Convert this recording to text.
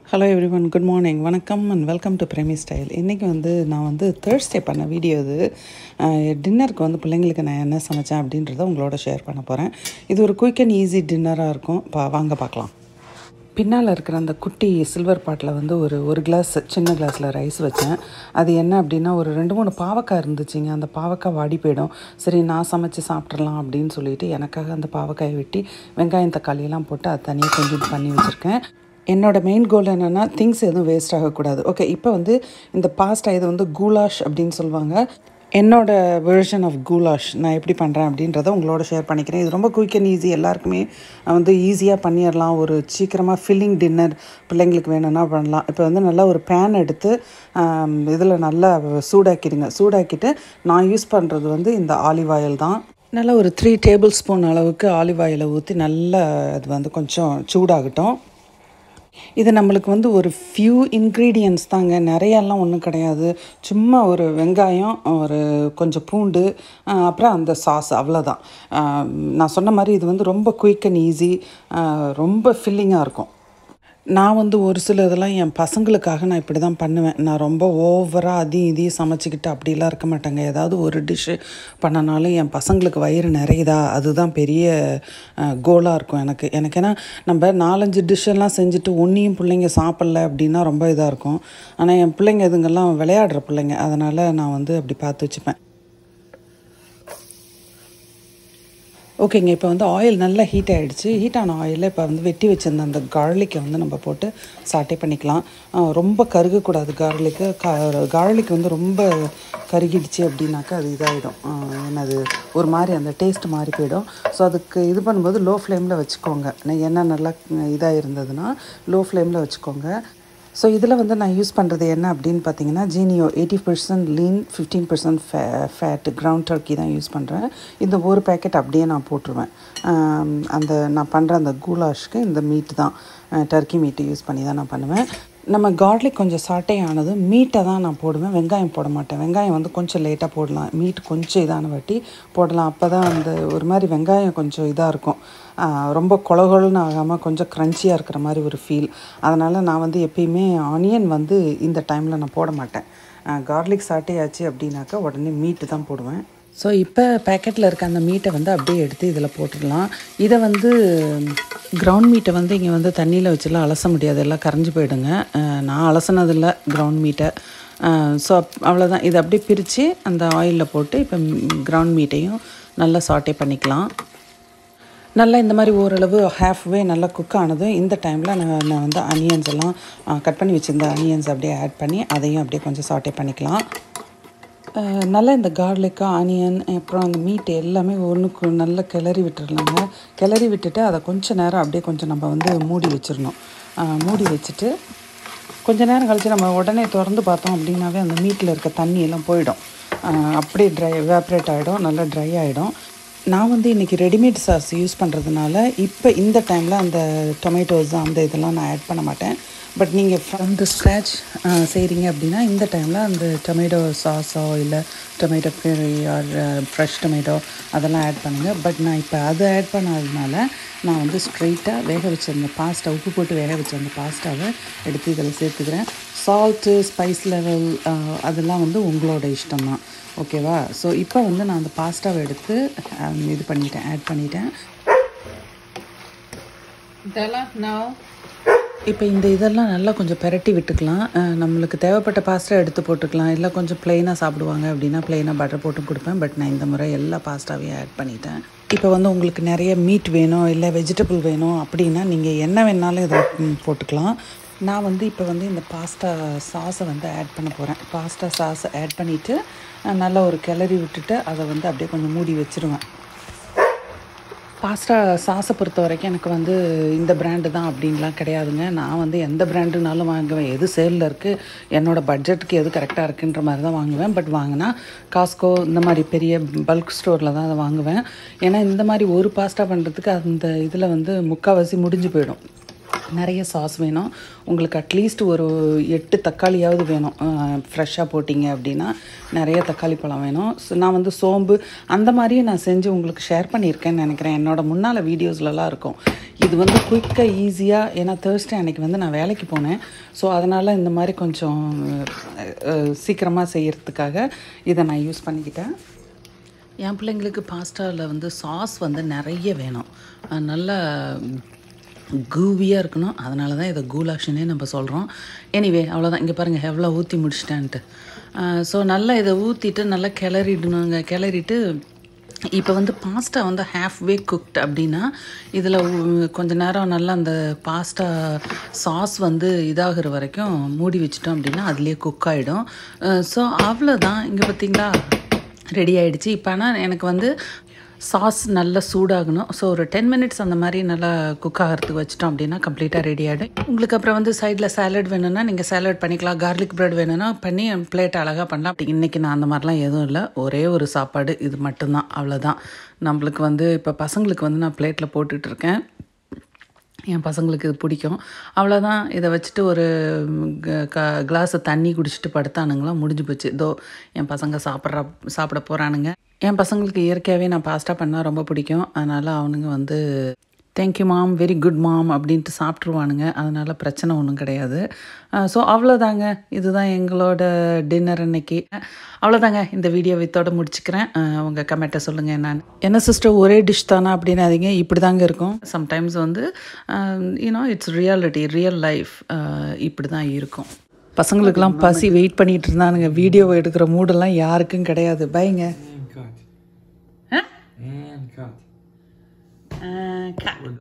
Hello everyone good morning வணக்கம் and welcome to Premi style இன்றைக்கி வந்து நான் வந்து தேர்ஸ்டே பண்ண வீடியோ இது டின்னருக்கு வந்து பிள்ளைங்களுக்கு நான் என்ன சமைச்சேன் அப்படின்றத உங்களோட ஷேர் பண்ண போகிறேன் இது ஒரு குயிக் அண்ட் ஈஸி டின்னராக இருக்கும் பா வாங்க பார்க்கலாம் பின்னால் இருக்கிற அந்த குட்டி சில்வர் பாட்டில் வந்து ஒரு ஒரு கிளாஸ் சின்ன கிளாஸில் ரைஸ் வச்சேன் அது என்ன அப்படின்னா ஒரு ரெண்டு மூணு பாவக்காய் இருந்துச்சுங்க அந்த பாவக்காய் வாடி போயிடும் சரி நான் சமைச்சு சாப்பிட்றலாம் அப்படின்னு சொல்லிட்டு எனக்காக அந்த பாவக்காயை வெட்டி வெங்காயம் தக்காளியெல்லாம் போட்டு அது தனியாக கொஞ்சம் பண்ணி வச்சுருக்கேன் என்னோட மெயின் கோல் என்னென்னா திங்ஸ் எதுவும் வேஸ்ட் ஆகக்கூடாது ஓகே இப்போ வந்து இந்த பாஸ்டா இது வந்து கூலாஷ் அப்படின்னு சொல்லுவாங்க என்னோட வெர்ஷன் ஆஃப் கூலாஷ் நான் எப்படி பண்ணுறேன் அப்படின்றத உங்களோட ஷேர் பண்ணிக்கிறேன் இது ரொம்ப குயிக் அண்ட் ஈஸி எல்லாருக்குமே வந்து ஈஸியாக பண்ணிடலாம் ஒரு சீக்கிரமாக ஃபில்லிங் டின்னர் பிள்ளைங்களுக்கு வேணும்னா பண்ணலாம் இப்போ வந்து நல்லா ஒரு பேன் எடுத்து இதில் நல்லா சூடாக்கிடுங்க சூடாக்கிட்டு நான் யூஸ் பண்ணுறது வந்து இந்த ஆலிவ் ஆயில் தான் நல்லா ஒரு த்ரீ டேபிள் ஸ்பூன் அளவுக்கு ஆலிவ் ஆயிலை ஊற்றி நல்லா அது வந்து கொஞ்சம் சூடாகட்டும் இது நம்மளுக்கு வந்து ஒரு ஃபியூ இன்க்ரீடியன்ஸ் தாங்க நிறையெல்லாம் ஒன்றும் கிடையாது சும்மா ஒரு வெங்காயம் ஒரு கொஞ்சம் பூண்டு அப்புறம் அந்த சாஸ் அவ்வளோதான் நான் சொன்ன மாதிரி இது வந்து ரொம்ப குயிக் அண்ட் ஈஸி ரொம்ப ஃபில்லிங்காக இருக்கும் நான் வந்து ஒரு சில இதெல்லாம் என் பசங்களுக்காக நான் இப்படி தான் பண்ணுவேன் நான் ரொம்ப ஓவராக அதையும் இதையும் சமைச்சிக்கிட்டு அப்படிலாம் இருக்க மாட்டேங்க ஏதாவது ஒரு டிஷ்ஷு பண்ணனாலும் என் பசங்களுக்கு வயிறு நிறையுதா அதுதான் பெரிய கோலாக இருக்கும் எனக்கு எனக்கு ஏன்னா நம்ம நாலஞ்சு டிஷ்ஷெல்லாம் செஞ்சுட்டு ஒன்றையும் பிள்ளைங்க சாப்பிட்ல அப்படின்னா ரொம்ப இதாக இருக்கும் ஆனால் என் பிள்ளைங்க இதுங்கெல்லாம் விளையாடுற பிள்ளைங்க அதனால் நான் வந்து அப்படி பார்த்து வச்சுப்பேன் ஓகேங்க இப்போ வந்து ஆயில் நல்லா ஹீட் ஆகிடுச்சு ஹீட் ஆன ஆயிலில் இப்போ வந்து வெட்டி வச்சிருந்த அந்த கார்லிக்கை வந்து நம்ம போட்டு சாட்டே பண்ணிக்கலாம் ரொம்ப கருகக்கூடாது கார்லிக்கு கா கார்லிக் வந்து ரொம்ப கருகிடுச்சு அப்படின்னாக்கா அது இதாகிடும் என்னது ஒரு மாதிரி அந்த டேஸ்ட் மாறி போயிடும் ஸோ அதுக்கு இது பண்ணும்போது லோ ஃப்ளேமில் வச்சுக்கோங்க எண்ணெய் நல்லா இதாக இருந்ததுன்னா லோ ஃப்ளேமில் வச்சுக்கோங்க ஸோ இதில் வந்து நான் யூஸ் பண்ணுறது என்ன அப்படின்னு பார்த்தீங்கன்னா Jennie-O eighty percent lean fifteen percent fa fat ground turkey தான் யூஸ் பண்ணுறேன் இந்த ஒரு பேக்கெட் அப்படியே நான் போட்டுருவேன் அந்த நான் பண்ணுற அந்த கூலாஷ்க்கு இந்த மீட் தான் டர்க்கி மீட்டு யூஸ் பண்ணி தான் நான் பண்ணுவேன் நம்ம கார்லிக் கொஞ்சம் சாட்டே ஆனது மீட்டை தான் நான் போடுவேன் வெங்காயம் போட மாட்டேன் வெங்காயம் வந்து கொஞ்சம் லேட்டாக போடலாம் மீட் கொஞ்சம் இதான வாட்டி போடலாம் அப்போ தான் அந்த ஒரு மாதிரி வெங்காயம் கொஞ்சம் இதாக இருக்கும் ரொம்ப கொலகொலன்னு ஆகாமல் கொஞ்சம் க்ரன்ச்சியாக இருக்கிற மாதிரி ஒரு ஃபீல் அதனால் நான் வந்து எப்பயுமே ஆனியன் வந்து இந்த டைமில் நான் போட மாட்டேன் கார்லிக் சாட்டே ஆச்சு அப்படின்னாக்கா உடனே மீட்டு தான் போடுவேன் ஸோ இப்போ பேக்கெட்டில் இருக்க அந்த மீட்டை வந்து அப்படியே எடுத்து இதில் போட்டுடலாம் இதை வந்து கிரவுண்ட் மீட்டை வந்து இங்கே வந்து தண்ணியில் வச்சுலாம் அலச முடியாது எல்லாம் கரைஞ்சி போயிடுங்க நான் அலசினதில்லை கிரவுண்ட் மீட்டை ஸோ அவ்வளோதான் இதை அப்படியே பிரித்து அந்த ஆயிலில் போட்டு இப்போ கிரவுண்ட் மீட்டையும் நல்லா சாட்டே பண்ணிக்கலாம் நல்லா இந்த மாதிரி ஓரளவு ஹாஃப்வே நல்லா குக் ஆனதும் இந்த டைமில் நான் நான் வந்து அனியன்ஸ் எல்லாம் கட் பண்ணி வச்சுருந்த அனியன்ஸ் அப்படியே ஆட் பண்ணி அதையும் அப்படியே கொஞ்சம் சாட்டே பண்ணிக்கலாம் நல்லா இந்த கார்லிக்கு ஆனியன் அப்புறம் அந்த மீட் எல்லாமே ஒன்றுக்கு நல்லா கிளறி விட்டுறலாங்க கிளறி விட்டுட்டு அதை கொஞ்சம் நேரம் அப்படியே கொஞ்சம் நம்ம வந்து மூடி வச்சிடணும் மூடி வச்சுட்டு கொஞ்ச நேரம் கழித்து நம்ம உடனே திறந்து பார்த்தோம் அப்படின்னாவே அந்த மீட்டில் இருக்க தண்ணி எல்லாம் போயிடும் அப்படியே ட்ரை எவாப்ரேட் ஆகிடும் நல்லா ட்ரை ஆகிடும் நான் வந்து இன்றைக்கி ரெடிமேட் சாஸ் யூஸ் பண்ணுறதுனால இப்போ இந்த டைமில் அந்த டொமேட்டோஸ் அந்த இதெல்லாம் நான் ஆட் பண்ண மாட்டேன் பட் நீங்கள் ஃப்ரம் த ஸ்க்ராச் செய்கிறீங்க அப்படின்னா இந்த டைமில் அந்த டொமேட்டோ சாஸோ இல்லை tomato puree or fresh tomato அதெல்லாம் ஆட் பண்ணுங்கள் பட் நான் இப்போ அதை ஆட் பண்ணாததுனால நான் வந்து ஸ்ட்ரெயிட்டாக வேக வச்சிருந்த பாஸ்டா உப்பு போட்டு வேக வச்சிருந்த பாஸ்டாவை எடுத்து இதில் சேர்த்துக்கிறேன் சால்ட்டு ஸ்பைஸ் லெவல் அதெல்லாம் வந்து உங்களோட இஷ்டம் தான் ஓகேவா ஸோ இப்போ வந்து நான் அந்த பாஸ்டாவை எடுத்து இது பண்ணிட்டேன் ஆட் பண்ணிட்டேன் இப்போ இந்த இதெல்லாம் நல்லா கொஞ்சம் பெரட்டி விட்டுக்கலாம் நம்மளுக்கு தேவைப்பட்ட பாஸ்டா எடுத்து போட்டுக்கலாம் இல்லை கொஞ்சம் ப்ளெயினாக சாப்பிடுவாங்க அப்படின்னா ப்ளெயினாக பட்டர் போட்டு கொடுப்பேன் பட் நான் இந்த முறை எல்லா பாஸ்டாவையும் ஆட் பண்ணிட்டேன் இப்போ வந்து உங்களுக்கு நிறைய மீட் வேணும் இல்லை வெஜிடபிள் வேணும் அப்படின்னா நீங்கள் என்ன வேணாலும் இதில் போட்டுக்கலாம் நான் வந்து இப்போ வந்து இந்த பாஸ்டா சாஸை வந்து ஆட் பண்ண போகிறேன் பாஸ்டா சாஸை ஆட் பண்ணிவிட்டு நல்லா ஒரு கிளறி விட்டுட்டு அதை வந்து அப்படியே கொஞ்சம் மூடி வச்சுருவேன் பாஸ்டா சாஸை பொறுத்த வரைக்கும் எனக்கு வந்து இந்த பிராண்டு தான் அப்படின்லாம் கிடையாதுங்க நான் வந்து எந்த பிராண்டுனாலும் வாங்குவேன் எது சேலில் இருக்குது என்னோடய பட்ஜெட்டுக்கு எது கரெக்டாக இருக்குன்ற மாதிரி தான் வாங்குவேன் பட் வாங்கினா காஸ்கோ இந்த மாதிரி பெரிய பல்க் ஸ்டோரில் தான் அதை வாங்குவேன் ஏன்னா இந்த மாதிரி ஒரு பாஸ்டா பண்ணுறதுக்கு அந்த இதில் வந்து முக்கால்வாசி முடிஞ்சு போயிடும் நிறைய சாஸ் வேணும் உங்களுக்கு அட்லீஸ்ட் ஒரு எட்டு தக்காளியாவது வேணும் ஃப்ரெஷ்ஷாக போட்டிங்க அப்படின்னா நிறைய தக்காளி பழம் வேணும் ஸோ நான் வந்து சோம்பு அந்த மாதிரியும் நான் செஞ்சு உங்களுக்கு ஷேர் பண்ணியிருக்கேன்னு நினைக்கிறேன் என்னோட முன்னால் வீடியோஸ்லலாம் இருக்கும் இது வந்து குயிக்காக ஈஸியாக ஏன்னா தேர்ஸ்டே அன்றைக்கி வந்து நான் வேலைக்கு போனேன் ஸோ அதனால் இந்த மாதிரி கொஞ்சம் சீக்கிரமாக செய்கிறதுக்காக இதை நான் யூஸ் பண்ணிக்கிட்டேன் என் பிள்ளைங்களுக்கு பாஸ்டாவில் வந்து சாஸ் வந்து நிறைய வேணும் அஹ் நல்லா கூவியாக இருக்கணும் அதனால தான் இதை கூலாக்ஷனே நம்ம சொல்கிறோம் எனிவே அவ்வளோதான் இங்கே பாருங்கள் எவ்வளோ ஊற்றி முடிச்சிட்டேன்ட்டு ஸோ நல்லா இதை ஊற்றிட்டு நல்லா கிளறிடணுங்க கிளறிட்டு இப்போ வந்து பாஸ்டா வந்து ஹாஃப் வே குக்ட் அப்படின்னா இதில் கொஞ்ச நேரம் நல்லா அந்த பாஸ்டா சாஸ் வந்து இதாகிற வரைக்கும் மூடி வச்சிட்டோம் அப்படின்னா அதுலேயே குக் ஆகிடும் ஸோ அவ்வளோதான் இங்கே பார்த்தீங்களா ரெடி ஆயிடுச்சு இப்போ ஆனால் எனக்கு வந்து சாஸ் நல்லா சூடாகணும் ஸோ ஒரு டென் மினிட்ஸ் அந்த மாதிரி நல்லா குக் ஆகிறதுக்கு வச்சிட்டோம் அப்படின்னா கம்ப்ளீட்டாக ரெடி ஆகிடும் உங்களுக்கு அப்புறம் வந்து சைடில் சாலட் வேணும்னா நீங்கள் சாலட் பண்ணிக்கலாம் கார்லிக் பிரெட் வேணும்னா பண்ணி பிளேட் அழகாக பண்ணலாம் அப்படி இன்றைக்கி நான் அந்த மாதிரிலாம் எதுவும் இல்லை ஒரே ஒரு சாப்பாடு இது மட்டும்தான் அவ்வளோதான் நம்மளுக்கு வந்து இப்போ பசங்களுக்கு வந்து நான் பிளேட்டில் போட்டுட்ருக்கேன் என் பசங்களுக்கு இது பிடிக்கும் அவ்வளோதான் இதை வச்சுட்டு ஒரு க- க கிளாஸை தண்ணி குடிச்சிட்டு படுத்தானுங்களாம் முடிஞ்சு போச்சு இதோ என் பசங்க சாப்பிட்ற சாப்பிட போகிறானுங்க என் பசங்களுக்கு இயற்கையாகவே நான் பாஸ்டா பண்ணால் ரொம்ப பிடிக்கும் அதனால் அவனுங்க வந்து thank you mom very good mom அப்படின்ட்டு சாப்பிட்ருவானுங்க அதனால் பிரச்சனை ஒன்றும் கிடையாது ஸோ அவ்வளோதாங்க இதுதான் எங்களோட டின்னர் இன்னைக்கு அவ்வளோதாங்க இந்த வீடியோ வித்தோட முடிச்சுக்கிறேன் அஹ் உங்கள் கமெண்ட்டை சொல்லுங்கள் என்னன்னு என்ன சிஸ்டர் ஒரே டிஷ் தானா அப்படின்னாதீங்க இப்படி தாங்க இருக்கும் சம்டைம்ஸ் வந்து you know it's reality real life இப்படி தான் இருக்கும் பசங்களுக்கெல்லாம் பசி வெயிட் பண்ணிட்டு இருந்தானுங்க வீடியோ எடுக்கிற மூடெல்லாம் யாருக்கும் கிடையாது பைங்க And cut. And cut. cat